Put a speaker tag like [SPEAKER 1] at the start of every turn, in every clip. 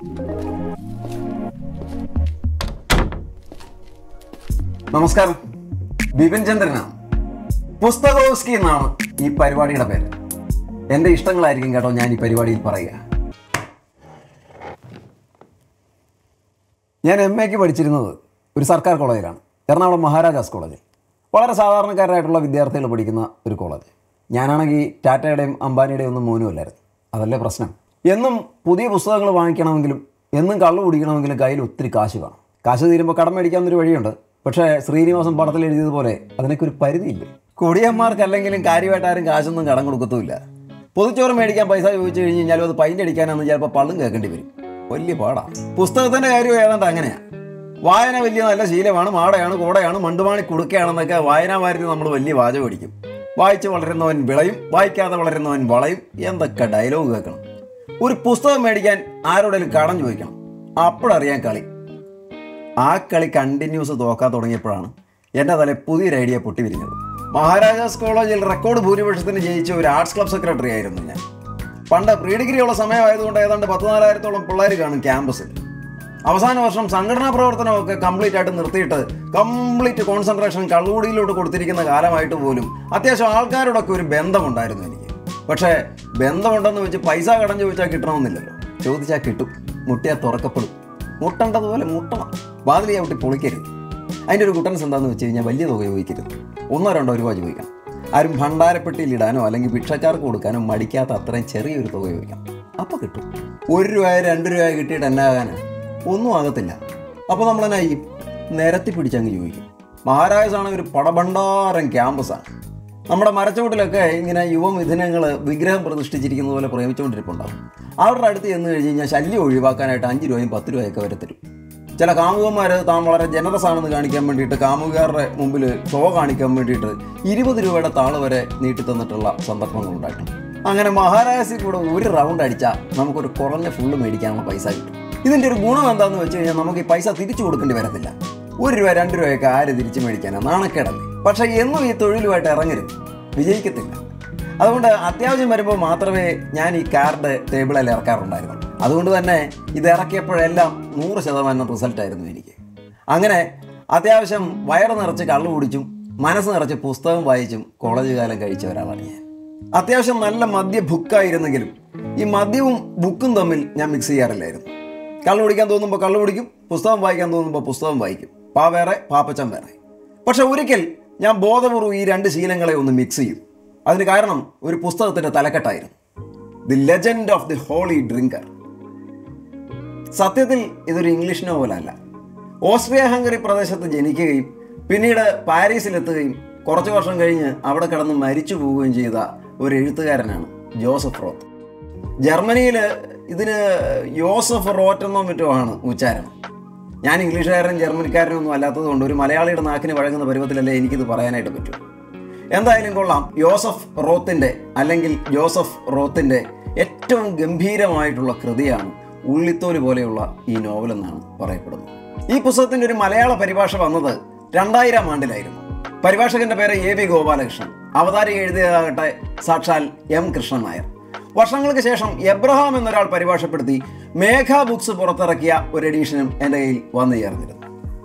[SPEAKER 1] നമസ്കാരം ബിപിൻ ചന്ദ്രനാണ് പുസ്തകോസ്കി എന്നാണ് ഈ പരിപാടിയുടെ പേര് എൻ്റെ ഇഷ്ടങ്ങളായിരിക്കും കേട്ടോ ഞാൻ ഈ പരിപാടിയിൽ പറയുക ഞാൻ എം എക്ക് പഠിച്ചിരുന്നത് ഒരു സർക്കാർ കോളേജിലാണ് എറണാകുളം മഹാരാജാസ് കോളേജിൽ വളരെ സാധാരണക്കാരായിട്ടുള്ള വിദ്യാർത്ഥികൾ പഠിക്കുന്ന ഒരു കോളേജ് ഞാനാണെങ്കിൽ ടാറ്റയുടെയും അംബാനിയുടെയും ഒന്നും മോനുമല്ലായിരുന്നു അതല്ലേ പ്രശ്നം എന്നും പുതിയ പുസ്തകങ്ങൾ വാങ്ങിക്കണമെങ്കിലും എന്നും കള്ളു കുടിക്കണമെങ്കിലും കയ്യിൽ ഒത്തിരി കാശ് വേണം കാശ് തീരുമ്പോൾ കടം മേടിക്കാവുന്നൊരു വഴിയുണ്ട് പക്ഷേ ശ്രീനിവാസൻ പടത്തിൽ എഴുതിയതുപോലെ അതിനൊക്കെ ഒരു പരിധിയില്ലേ കൊടിയന്മാർക്കല്ലെങ്കിലും കാര്യമായിട്ട് ആരും കാശൊന്നും കടം കൊടുക്കത്തുമില്ല പൊതുച്ചോറ് മേടിക്കാൻ പൈസ ചോദിച്ചു കഴിഞ്ഞ് കഴിഞ്ഞാലും അത് പൈൻ്റ് അടിക്കാനാണെന്ന് ചിലപ്പോൾ പള്ളും കേൾക്കേണ്ടി വരും വലിയ പാടാണ് പുസ്തകത്തിൻ്റെ കാര്യം ഏതാണ്ട് അങ്ങനെയാണ് വായന വലിയ നല്ല ശീലമാണ് മാടയാണ് കോടയാണ് മണ്ടുമാണി കുടുക്കയാണെന്നൊക്കെ വായനാവാരത്തിൽ നമ്മൾ വലിയ വാചകം അടിക്കും വായിച്ച് വളരുന്നവൻ വിളയും വായിക്കാതെ വളരുന്നവൻ വളയും എന്തൊക്കെ ഡയലോഗ് കേൾക്കണം ഒരു പുസ്തകം മേടിക്കാൻ ആരോടെങ്കിലും കടം ചോദിക്കണം അപ്പോഴറിയാൻ കളി ആ കളി കണ്ടിന്യൂസ് തോക്കാൻ തുടങ്ങിയപ്പോഴാണ് എൻ്റെ തല പുതിയൊരു ഐഡിയ പൊട്ടി വിരിഞ്ഞത് മഹാരാജാസ് കോളേജിൽ റെക്കോർഡ് ഭൂരിപക്ഷത്തിന് ജയിച്ച ഒരു ആർട്സ് ക്ലബ് സെക്രട്ടറി ആയിരുന്നു ഞാൻ പണ്ട് പ്രീ ഡിഗ്രി ഉള്ള സമയമായതുകൊണ്ട് ഏതാണ്ട് പത്ത് നാലായിരത്തോളം പിള്ളേർ കാണും ക്യാമ്പസിൽ അവസാന വർഷം സംഘടനാ പ്രവർത്തനമൊക്കെ കംപ്ലീറ്റ് ആയിട്ട് നിർത്തിയിട്ട് കംപ്ലീറ്റ് കോൺസെൻട്രേഷൻ കള്ളുകൂടിയിലോട്ട് കൊടുത്തിരിക്കുന്ന കാലമായിട്ട് പോലും അത്യാവശ്യം ആൾക്കാരോടൊക്കെ ഒരു ബന്ധമുണ്ടായിരുന്നു എനിക്ക് പക്ഷേ ബന്ധമുണ്ടെന്ന് വെച്ച് പൈസ കടം ചോദിച്ചാൽ കിട്ടണമെന്നില്ലല്ലോ ചോദിച്ചാൽ കിട്ടും മുട്ടിയാൽ തുറക്കപ്പെടും മുട്ടേണ്ടതുപോലെ മുട്ടണം വാതിൽ ചവിട്ടി പൊളിക്കരുത് അതിൻ്റെ ഒരു കുട്ടൻസ് എന്താണെന്ന് വെച്ച് കഴിഞ്ഞാൽ വലിയ തുക ചോദിക്കരുത് ഒന്നോ രണ്ടോ രൂപ ചോദിക്കണം ആരും ഭണ്ഡാരപ്പെട്ടിയിൽ ഇടാനോ അല്ലെങ്കിൽ ഭിക്ഷക്കാർക്ക് കൊടുക്കാനോ മടിക്കാത്ത അത്രയും ചെറിയൊരു തുക ചോദിക്കണം അപ്പോൾ കിട്ടും ഒരു രൂപ രണ്ട് രൂപ കിട്ടിയിട്ട് എന്നാകാനാണ് ഒന്നും ആകത്തില്ല അപ്പോൾ നമ്മൾ എന്നാ ചെയ്യും നിരത്തി പിടിച്ചങ്ങ് ചോദിക്കും മഹാരാജാസ് ആണെങ്കിൽ ഒരു പടഭണ്ഡാരം ക്യാമ്പസാണ് നമ്മുടെ മരച്ചുവട്ടിലൊക്കെ ഇങ്ങനെ യുവമിഥുനങ്ങൾ വിഗ്രഹം പ്രതിഷ്ഠിച്ചിരിക്കുന്ന പോലെ പ്രേമിച്ചുകൊണ്ടിരിപ്പുണ്ടാവും അവരുടെ അടുത്ത് ചെന്ന് കഴിഞ്ഞ് കഴിഞ്ഞാൽ ശല്യം ഒഴിവാക്കാനായിട്ട് അഞ്ച് രൂപയും പത്ത് രൂപയൊക്കെ വരെ തരും ചില കാമുകന്മാർ താൻ വളരെ ജനറസ് ആണെന്ന് കാണിക്കാൻ വേണ്ടിയിട്ട് കാമുകാരുടെ മുമ്പിൽ ഷോ കാണിക്കാൻ വേണ്ടിയിട്ട് ഇരുപത് രൂപയുടെ താള് വരെ നീട്ടി തന്നിട്ടുള്ള സന്ദർഭങ്ങളുണ്ടായിട്ടുണ്ട് അങ്ങനെ മഹാരാജസിൽ കൂടെ ഒരു റൗണ്ട് അടിച്ചാൽ നമുക്കൊരു കുറഞ്ഞ ഫുള്ള് മേടിക്കാനുള്ള പൈസ കിട്ടും ഇതിൻ്റെ ഒരു ഗുണം എന്താണെന്ന് വെച്ച് കഴിഞ്ഞാൽ നമുക്ക് ഈ പൈസ തിരിച്ചു കൊടുക്കേണ്ടി വരത്തില്ല ഒരു രൂപ രണ്ട് രൂപയൊക്കെ ആര് തിരിച്ചു മേടിക്കാനാണ് നാണക്കേടല്ലേ പക്ഷേ എന്നും ഈ തൊഴിലുമായിട്ട് ഇറങ്ങരുത് വിജയിക്കത്തില്ല അതുകൊണ്ട് അത്യാവശ്യം വരുമ്പോൾ മാത്രമേ ഞാൻ ഈ കാർഡ് ടേബിളിൽ ഇറക്കാറുണ്ടായിരുന്നുള്ളൂ അതുകൊണ്ട് തന്നെ ഇത് ഇറക്കിയപ്പോഴെല്ലാം നൂറ് ശതമാനം റിസൾട്ടായിരുന്നു എനിക്ക് അങ്ങനെ അത്യാവശ്യം വയറ് നിറച്ച് കള്ളു കുടിച്ചും മനസ്സ് നിറച്ച് പുസ്തകം വായിച്ചും കോളേജ് കാലം കഴിച്ച ഒരാളാണ് ഞാൻ അത്യാവശ്യം നല്ല മദ്യ ബുക്കായിരുന്നെങ്കിലും ഈ മദ്യവും ബുക്കും തമ്മിൽ ഞാൻ മിക്സ് ചെയ്യാറില്ലായിരുന്നു കള്ളു കുടിക്കാൻ തോന്നുമ്പോൾ കള്ളു കുടിക്കും പുസ്തകം വായിക്കാൻ തോന്നുമ്പോൾ പുസ്തകം വായിക്കും പാ വേറെ പാപ്പച്ചൻ വേറെ പക്ഷെ ഒരിക്കൽ ഞാൻ ബോധപൂർവ്വം ഈ രണ്ട് ശീലങ്ങളെ ഒന്ന് മിക്സ് ചെയ്യും അതിന് കാരണം ഒരു പുസ്തകത്തിൻ്റെ തലക്കെട്ടായിരുന്നു the legend of the holy drinker സത്യത്തിൽ ഇതൊരു ഇംഗ്ലീഷ് നോവലല്ല ഓസ്ട്രിയ ഹംഗറി പ്രദേശത്ത് ജനിക്കുകയും പിന്നീട് പാരീസിലെത്തുകയും കുറച്ച് വർഷം കഴിഞ്ഞ് അവിടെ കിടന്ന് മരിച്ചു പോവുകയും ചെയ്ത ഒരു എഴുത്തുകാരനാണ് ജോസഫ് റോത്ത് ജർമ്മനിയിൽ ഇതിന് യോസഫ് റോറ്റ് എന്നോ മറ്റോ ആണ് ഉച്ചാരണം ഞാൻ ഇംഗ്ലീഷുകാരനും ജർമ്മനിക്കാരനും ഒന്നും അല്ലാത്തത് കൊണ്ട് ഒരു മലയാളിയുടെ നാക്കിന് വഴങ്ങുന്ന പരുവത്തിലല്ലേ എനിക്കിത് പറയാനായിട്ട് പറ്റൂ എന്തായാലും കൊള്ളാം യോസഫ് റോത്തിൻ്റെ അല്ലെങ്കിൽ ജോസഫ് റോത്തിൻ്റെ ഏറ്റവും ഗംഭീരമായിട്ടുള്ള കൃതിയാണ് ഉള്ളിത്തോല് പോലെയുള്ള ഈ നോവൽ എന്നാണ് പറയപ്പെടുന്നത് ഈ പുസ്തകത്തിൻ്റെ ഒരു മലയാള പരിഭാഷ വന്നത് രണ്ടായിരം ആണ്ടിലായിരുന്നു പരിഭാഷകന്റെ പേര് എ വി ഗോപാലകൃഷ്ണൻ അവതാരിക എഴുതിയതാകട്ടെ സാക്ഷാൽ എം കൃഷ്ണൻ നായർ വർഷങ്ങൾക്ക് ശേഷം എബ്രഹാം എന്നൊരാൾ പരിഭാഷപ്പെടുത്തി മേഘ ബുക്സ് പുറത്തിറക്കിയ ഒരു എഡീഷനും എൻ്റെ കയ്യിൽ വന്നു ചേർന്നിരുന്നു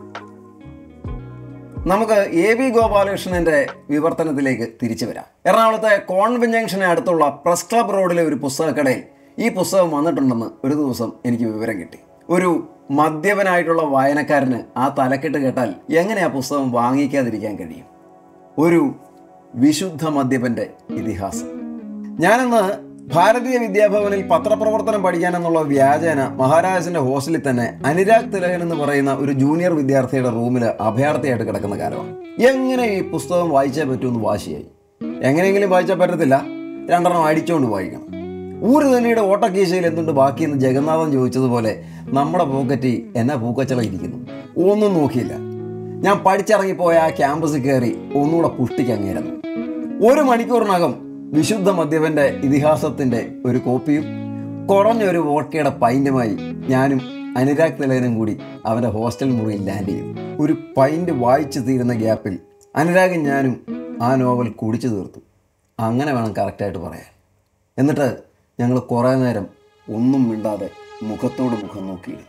[SPEAKER 1] നമുക്ക് എ വി ഗോപാലകൃഷ്ണന്റെ വിവർത്തനത്തിലേക്ക് തിരിച്ചു വരാം എറണാകുളത്തെ കോൺവെന്റ് ജംഗ്ഷന് അടുത്തുള്ള പ്രസ് ക്ലബ് റോഡിലെ ഒരു പുസ്തകക്കടയിൽ ഈ പുസ്തകം വന്നിട്ടുണ്ടെന്ന് ഒരു ദിവസം എനിക്ക് വിവരം കിട്ടി ഒരു മദ്യപനായിട്ടുള്ള വായനക്കാരന് ആ തലക്കെട്ട് കേട്ടാൽ എങ്ങനെ ആ പുസ്തകം വാങ്ങിക്കാതിരിക്കാൻ കഴിയും ഒരു വിശുദ്ധ മദ്യപന്റെ ഇതിഹാസം ഞാനിന്ന് ഭാരതീയ വിദ്യാഭവനിൽ പത്രപ്രവർത്തനം പഠിക്കാനെന്നുള്ള വ്യാജേന മഹാരാജാസിന്റെ ഹോസ്റ്റലിൽ തന്നെ അനുരാഗ് തിലകൻ എന്ന് പറയുന്ന ഒരു ജൂനിയർ വിദ്യാർത്ഥിയുടെ റൂമിൽ അഭയാർത്ഥിയായിട്ട് കിടക്കുന്ന കാലമാണ് എങ്ങനെ ഈ പുസ്തകം വായിച്ചേ പറ്റുമെന്ന് വാശിയായി എങ്ങനെയെങ്കിലും വായിച്ചാൽ പറ്റത്തില്ല രണ്ടെണ്ണം അടിച്ചുകൊണ്ട് വായിക്കണം ഊര് തന്നെയുടെ ഓട്ടക്കീശയിൽ എന്തുണ്ട് ബാക്കിയെന്ന് ജഗന്നാഥൻ ചോദിച്ചതുപോലെ നമ്മുടെ പോക്കറ്റിൽ എന്നാ പൂക്കച്ചള ഇരിക്കുന്നു ഒന്നും നോക്കിയില്ല ഞാൻ പഠിച്ചിറങ്ങിപ്പോയ ആ ക്യാമ്പസിൽ കയറി ഒന്നുകൂടെ പുഷ്ടിക്കങ്ങേരുന്നു ഒരു മണിക്കൂറിനകം വിശുദ്ധ മദ്യപന്റെ ഇതിഹാസത്തിന്റെ ഒരു കോപ്പിയും കുറഞ്ഞൊരു വോഡ്കയുടെ പൈൻറ്റുമായി ഞാനും അനുരാഗ് തിലകനും കൂടി അവൻ്റെ ഹോസ്റ്റൽ മുറിയിൽ ലാൻഡ് ചെയ്തു ഒരു പൈൻറ്റ് വായിച്ചു തീരുന്ന ഗ്യാപ്പിൽ അനുരാഗും ഞാനും ആ നോവൽ കുടിച്ചു തീർത്തു അങ്ങനെ വേണം കറക്റ്റായിട്ട് പറയാൻ എന്നിട്ട് ഞങ്ങൾ കുറേ നേരം ഒന്നും മിണ്ടാതെ മുഖത്തോട് മുഖം നോക്കിയിരുന്നു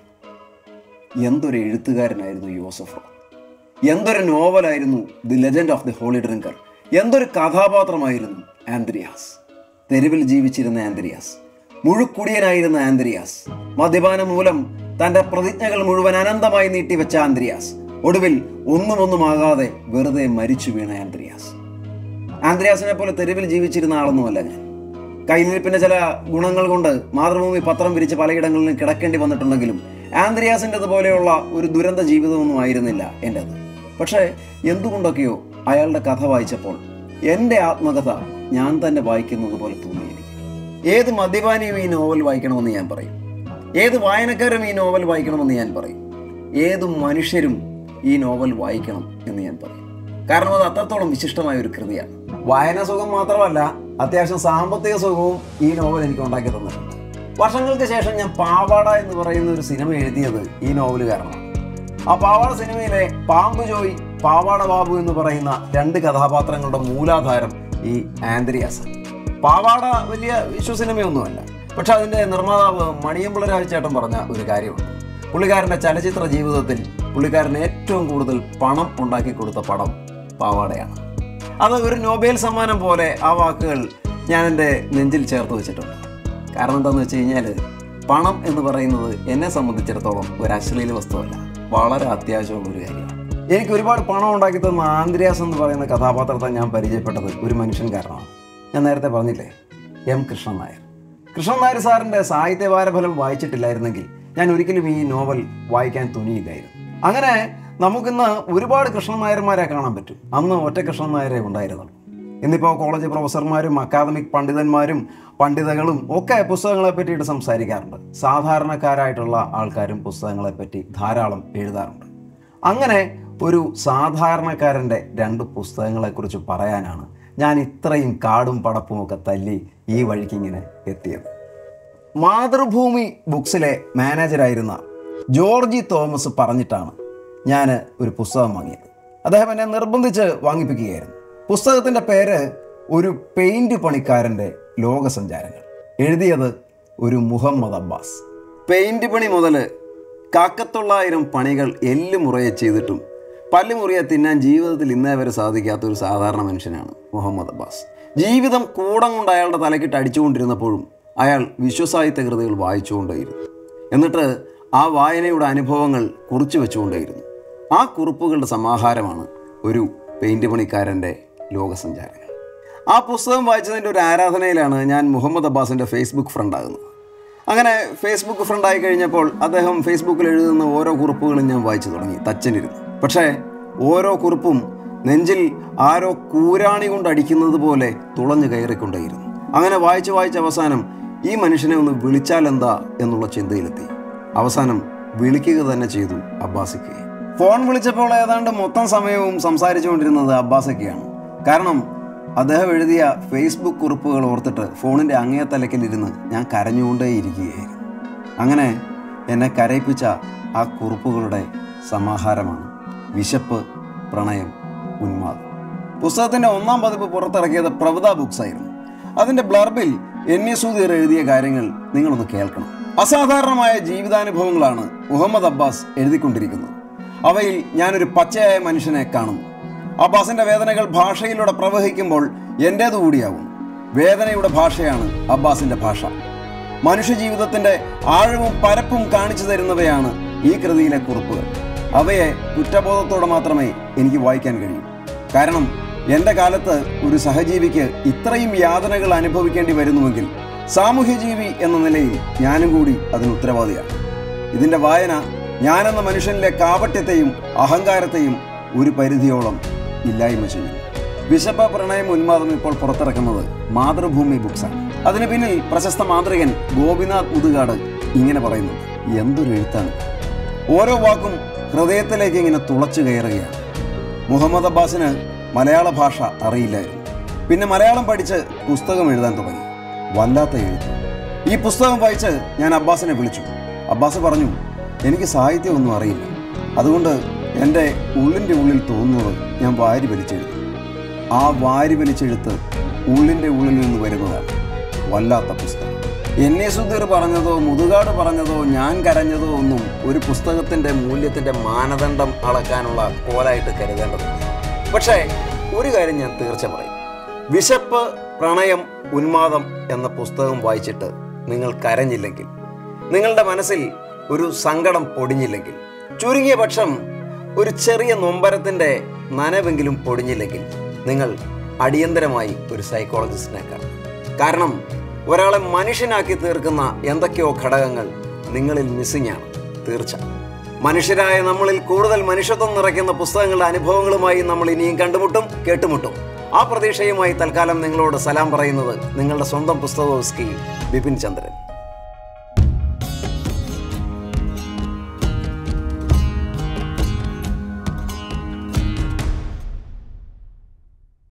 [SPEAKER 1] എന്തൊരു എഴുത്തുകാരനായിരുന്നു യോസഫ് റോ എന്തൊരു നോവലായിരുന്നു the legend of the holy drinker എന്തൊരു കഥാപാത്രമായിരുന്നു ആന്ത്രിയാസ് തെരുവിൽ ജീവിച്ചിരുന്ന ആന്ത്രിയാസ് മുഴുക്കുടിയനായിരുന്ന ആന്ത്രിയാസ് മദ്യപാനം മൂലം തന്റെ പ്രതിജ്ഞകൾ മുഴുവൻ അനന്തമായി നീട്ടിവെച്ച ആന്ത്രിയാസ് ഒടുവിൽ ഒന്നും ഒന്നുമാകാതെ വെറുതെ മരിച്ചു വീണ ആന്ത്രിയാസ് ആന്ത്രിയാസിനെ പോലെ തെരുവിൽ ജീവിച്ചിരുന്ന ആളൊന്നുമല്ല ഞാൻ കയ്യിലിരിപ്പിന്റെ ചില ഗുണങ്ങൾ കൊണ്ട് മാതൃഭൂമി പത്രം വിരിച്ച് പലയിടങ്ങളിലും കിടക്കേണ്ടി വന്നിട്ടുണ്ടെങ്കിലും ആന്ത്രിയാസിൻ്റെത് പോലെയുള്ള ഒരു ദുരന്ത ജീവിതമൊന്നും ആയിരുന്നില്ല എൻ്റെത് പക്ഷേ എന്തുകൊണ്ടൊക്കെയോ അയാളുടെ കഥ വായിച്ചപ്പോൾ എൻ്റെ ആത്മകഥ ഞാൻ തന്നെ വായിക്കുന്നത് പോലെ തോന്നി എനിക്ക് ഏത് മദ്യപാനിയും ഈ നോവൽ വായിക്കണമെന്ന് ഞാൻ പറയും ഏത് വായനക്കാരും ഈ നോവൽ വായിക്കണമെന്ന് ഞാൻ പറയും ഏത് മനുഷ്യരും ഈ നോവൽ വായിക്കണം എന്ന് ഞാൻ പറയും കാരണം അത് അത്രത്തോളം വിശിഷ്ടമായ ഒരു കൃതിയാണ് വായന സുഖം മാത്രമല്ല അത്യാവശ്യം സാമ്പത്തിക സുഖവും ഈ നോവൽ എനിക്ക് ഉണ്ടാക്കി തന്നിട്ടുണ്ട് വർഷങ്ങൾക്ക് ശേഷം ഞാൻ പാവാട എന്ന് പറയുന്ന ഒരു സിനിമ എഴുതിയത് ഈ നോവൽ കാരണമാണ് ആ പാവാട സിനിമയിലെ പാമ്പ് ജോയി പാവാട ബാബു എന്ന് പറയുന്ന രണ്ട് കഥാപാത്രങ്ങളുടെ മൂലാധാരം ഈ ആന്ത്രിയാസ് പാവാട വലിയ വിശ്വസിനിമയൊന്നുമല്ല പക്ഷെ അതിൻ്റെ നിർമ്മാതാവ് മണിയമ്പിള രാജചേട്ടൻ പറഞ്ഞ ഒരു കാര്യമുണ്ട് പുള്ളിക്കാരൻ്റെ ചലച്ചിത്ര ജീവിതത്തിൽ പുള്ളിക്കാരന് ഏറ്റവും കൂടുതൽ പണം ഉണ്ടാക്കി കൊടുത്ത പടം പാവാടയാണ് അത് ഒരു നൊബേൽ സമ്മാനം പോലെ ആ വാക്കുകൾ ഞാൻ എൻ്റെ നെഞ്ചിൽ ചേർത്ത് വെച്ചിട്ടുണ്ട് കാരണം എന്താണെന്ന് വെച്ച് കഴിഞ്ഞാൽ പണം എന്ന് പറയുന്നത് എന്നെ സംബന്ധിച്ചിടത്തോളം ഒരു അശ്ലീല വസ്തുവല്ല വളരെ അത്യാവശ്യമുള്ള ഒരു കാര്യമാണ് എനിക്ക് ഒരുപാട് പണം ഉണ്ടാക്കി തന്ന ആന്ത്രിയാസ് എന്ന് പറയുന്ന കഥാപാത്രത്തെ ഞാൻ പരിചയപ്പെട്ടത് ഒരു മനുഷ്യൻ കാരണമാണ് ഞാൻ നേരത്തെ പറഞ്ഞില്ലേ എം കൃഷ്ണൻ നായർ കൃഷ്ണൻ നായർ സാറിൻ്റെ സാഹിത്യവാരഫലം വായിച്ചിട്ടില്ലായിരുന്നെങ്കിൽ ഞാൻ ഒരിക്കലും ഈ നോവൽ വായിക്കാൻ തുനിയില്ലായിരുന്നു അങ്ങനെ നമുക്കിന്ന് ഒരുപാട് കൃഷ്ണൻ നായർമാരെ കാണാൻ പറ്റും അന്ന് ഒറ്റ കൃഷ്ണൻ നായരെ ഉണ്ടായിരുന്നുള്ളൂ ഇന്നിപ്പോൾ കോളേജ് പ്രൊഫസർമാരും അക്കാദമിക് പണ്ഡിതന്മാരും പണ്ഡിതകളും ഒക്കെ പുസ്തകങ്ങളെ പറ്റിയിട്ട് സംസാരിക്കാറുണ്ട് സാധാരണക്കാരായിട്ടുള്ള ആൾക്കാരും പുസ്തകങ്ങളെ പറ്റി ധാരാളം എഴുതാറുണ്ട് അങ്ങനെ ഒരു സാധാരണക്കാരൻ്റെ രണ്ട് പുസ്തകങ്ങളെക്കുറിച്ച് പറയാനാണ് ഞാൻ ഇത്രയും കാടും പടപ്പും ഒക്കെ തല്ലി ഈ വഴിക്ക് ഇങ്ങനെ എത്തിയത് മാതൃഭൂമി ബുക്സിലെ മാനേജരായിരുന്ന ജോർജി തോമസ് പറഞ്ഞിട്ടാണ് ഞാൻ ഒരു പുസ്തകം വാങ്ങിയത് അദ്ദേഹം എന്നെ നിർബന്ധിച്ച് വാങ്ങിപ്പിക്കുകയായിരുന്നു പുസ്തകത്തിൻ്റെ പേര് ഒരു പെയിൻറ് പണിക്കാരൻ്റെ ലോകസഞ്ചാരങ്ങൾ എഴുതിയത് ഒരു മുഹമ്മദ് അബ്ബാസ് പെയിൻറ് പണി മുതൽ കാക്കത്തൊള്ളായിരം പണികൾ എല്ല് മുറയെ ചെയ്തിട്ടും പല്ല് മുറിയെ തിന്നാൻ ജീവിതത്തിൽ ഇന്നേ വരെ സാധിക്കാത്ത ഒരു സാധാരണ മനുഷ്യനാണ് മുഹമ്മദ് അബ്ബാസ് ജീവിതം കൂടം കൊണ്ട് അയാളുടെ തലക്കിട്ട് അടിച്ചുകൊണ്ടിരുന്നപ്പോഴും അയാൾ വിശ്വസാഹിത്യ കൃതികൾ വായിച്ചുകൊണ്ടേയിരുന്നു എന്നിട്ട് ആ വായനയുടെ അനുഭവങ്ങൾ കുറിച്ചു വെച്ചുകൊണ്ടേയിരുന്നു ആ കുറിപ്പുകളുടെ സമാഹാരമാണ് ഒരു പെയിൻറ് പണിക്കാരൻ്റെ ലോകസഞ്ചാരങ്ങൾ ആ പുസ്തകം വായിച്ചതിൻ്റെ ഒരു ആരാധനയിലാണ് ഞാൻ മുഹമ്മദ് അബ്ബാസിൻ്റെ ഫേസ്ബുക്ക് ഫ്രണ്ടാകുന്നത് അങ്ങനെ ഫേസ്ബുക്ക് ഫ്രണ്ടായി കഴിഞ്ഞപ്പോൾ അദ്ദേഹം ഫേസ്ബുക്കിൽ എഴുതുന്ന ഓരോ കുറിപ്പുകളും ഞാൻ വായിച്ചു തുടങ്ങി തച്ചനിരുന്നു പക്ഷേ ഓരോ കുറിപ്പും നെഞ്ചിൽ ആരോ കൂരാണി കൊണ്ട് അടിക്കുന്നത് പോലെ തുളഞ്ഞു കയറിക്കൊണ്ടേയിരുന്നു അങ്ങനെ വായിച്ച് വായിച്ച് അവസാനം ഈ മനുഷ്യനെ ഒന്ന് വിളിച്ചാലെന്താ എന്നുള്ള ചിന്തയിലെത്തി അവസാനം വിളിക്കുക തന്നെ ചെയ്തു അബ്ബാസിക്ക് ഫോൺ വിളിച്ചപ്പോൾ ഏതാണ്ട് മൊത്തം സമയവും സംസാരിച്ചുകൊണ്ടിരുന്നത് അബ്ബാസൊക്കെയാണ് കാരണം അദ്ദേഹം എഴുതിയ ഫേസ്ബുക്ക് കുറിപ്പുകൾ ഓർത്തിട്ട് ഫോണിൻ്റെ അങ്ങേ തലക്കിലിരുന്ന് ഞാൻ കരഞ്ഞുകൊണ്ടേയിരിക്കുകയായിരുന്നു അങ്ങനെ എന്നെ കരയിപ്പിച്ച ആ കുറിപ്പുകളുടെ സമാഹാരമാണ് വിശപ്പ് പ്രണയം ഉന്മാദം പുസ്തകത്തിൻ്റെ ഒന്നാം പതിപ്പ് പുറത്തിറക്കിയത് പ്രവത ബുക്സ് ആയിരുന്നു അതിൻ്റെ ബ്ലർബിൽ എൻ എ സുധീർ എഴുതിയ കാര്യങ്ങൾ നിങ്ങളൊന്ന് കേൾക്കണം അസാധാരണമായ ജീവിതാനുഭവങ്ങളാണ് മുഹമ്മദ് അബ്ബാസ് എഴുതിക്കൊണ്ടിരിക്കുന്നത് അവയിൽ ഞാനൊരു പച്ചയായ മനുഷ്യനെ കാണുന്നു അബ്ബാസിന്റെ വേദനകൾ ഭാഷയിലൂടെ പ്രവഹിക്കുമ്പോൾ എൻ്റേതു കൂടിയാകും വേദനയുടെ ഭാഷയാണ് അബ്ബാസിന്റെ ഭാഷ മനുഷ്യജീവിതത്തിന്റെ ആഴവും പരപ്പും കാണിച്ചു തരുന്നവയാണ് ഈ കൃതിയിലെ കുറിപ്പുകൾ അവയെ കുറ്റബോധത്തോടെ മാത്രമേ എനിക്ക് വായിക്കാൻ കഴിയൂ കാരണം എൻ്റെ കാലത്ത് ഒരു സഹജീവിക്ക് ഇത്രയും യാതനകൾ അനുഭവിക്കേണ്ടി വരുന്നുവെങ്കിൽ സാമൂഹ്യജീവി എന്ന നിലയിൽ ഞാനും കൂടി അതിന് ഉത്തരവാദിയാണ് ഇതിൻ്റെ വായന ഞാനെന്ന മനുഷ്യനിലെ കാപട്യത്തെയും അഹങ്കാരത്തെയും ഒരു പരിധിയോളം ഇല്ലായ്മ ചെയ്യും വിശപ്പ പ്രണയം ഉന്മാദം ഇപ്പോൾ പുറത്തിറക്കുന്നത് മാതൃഭൂമി ബുക്സാണ് അതിന് പിന്നിൽ പ്രശസ്ത മാതൃകൻ ഗോപിനാഥ് മുതുകാട് ഇങ്ങനെ പറയുന്നു എന്തൊരു എഴുത്താണ് ഓരോ വാക്കും ഹൃദയത്തിലേക്ക് ഇങ്ങനെ തുളച്ചു കയറുകയാണ് മുഹമ്മദ് അബ്ബാസിന് മലയാള ഭാഷ അറിയില്ലായിരുന്നു പിന്നെ മലയാളം പഠിച്ച് പുസ്തകം എഴുതാൻ തുടങ്ങി വല്ലാത്ത എഴുത്ത് ഈ പുസ്തകം വായിച്ച് ഞാൻ അബ്ബാസിനെ വിളിച്ചു അബ്ബാസ് പറഞ്ഞു എനിക്ക് സാഹിത്യമൊന്നും അറിയില്ല അതുകൊണ്ട് എൻ്റെ ഉള്ളിൻ്റെ ഉള്ളിൽ തോന്നുന്നത് ഞാൻ വാരി വലിച്ചെഴുതും ആ വാരി വലിച്ചെഴുത്ത് ഉള്ളിൻ്റെ ഉള്ളിൽ നിന്ന് വരുന്നതാണ് വല്ലാത്ത പുസ്തകം എൻ എ സുധീർ പറഞ്ഞതോ മുതുകാട് പറഞ്ഞതോ ഞാൻ കരഞ്ഞതോ ഒന്നും ഒരു പുസ്തകത്തിൻ്റെ മൂല്യത്തിൻ്റെ മാനദണ്ഡം അളക്കാനുള്ള കോലായിട്ട് കരുതേണ്ടതില്ല പക്ഷേ ഒരു കാര്യം ഞാൻ തീർച്ച പറയും വിശപ്പ് പ്രണയം ഉന്മാദം എന്ന പുസ്തകം വായിച്ചിട്ട് നിങ്ങൾ കരഞ്ഞില്ലെങ്കിൽ നിങ്ങളുടെ മനസ്സിൽ ഒരു സങ്കടം പൊടിഞ്ഞില്ലെങ്കിൽ ചുരുങ്ങിയ പക്ഷം ഒരു ചെറിയ നൊമ്പരത്തിൻ്റെ നനവെങ്കിലും പൊടിഞ്ഞില്ലെങ്കിൽ നിങ്ങൾ അടിയന്തരമായി ഒരു സൈക്കോളജിസ്റ്റിനെ കാണും കാരണം ഒരാളെ മനുഷ്യനാക്കി തീർക്കുന്ന എന്തൊക്കെയോ ഘടകങ്ങൾ നിങ്ങളിൽ മിസ്സിംഗ് ആണ് തീർച്ച മനുഷ്യരായ നമ്മളിൽ കൂടുതൽ മനുഷ്യത്വം നിറയ്ക്കുന്ന പുസ്തകങ്ങളുടെ അനുഭവങ്ങളുമായി നമ്മൾ ഇനിയും കണ്ടുമുട്ടും കേട്ടുമുട്ടും ആ പ്രതീക്ഷയുമായി തൽക്കാലം നിങ്ങളോട് സലാം പറയുന്നത് നിങ്ങളുടെ സ്വന്തം പുസ്തക ബിപിൻ ചന്ദ്രൻ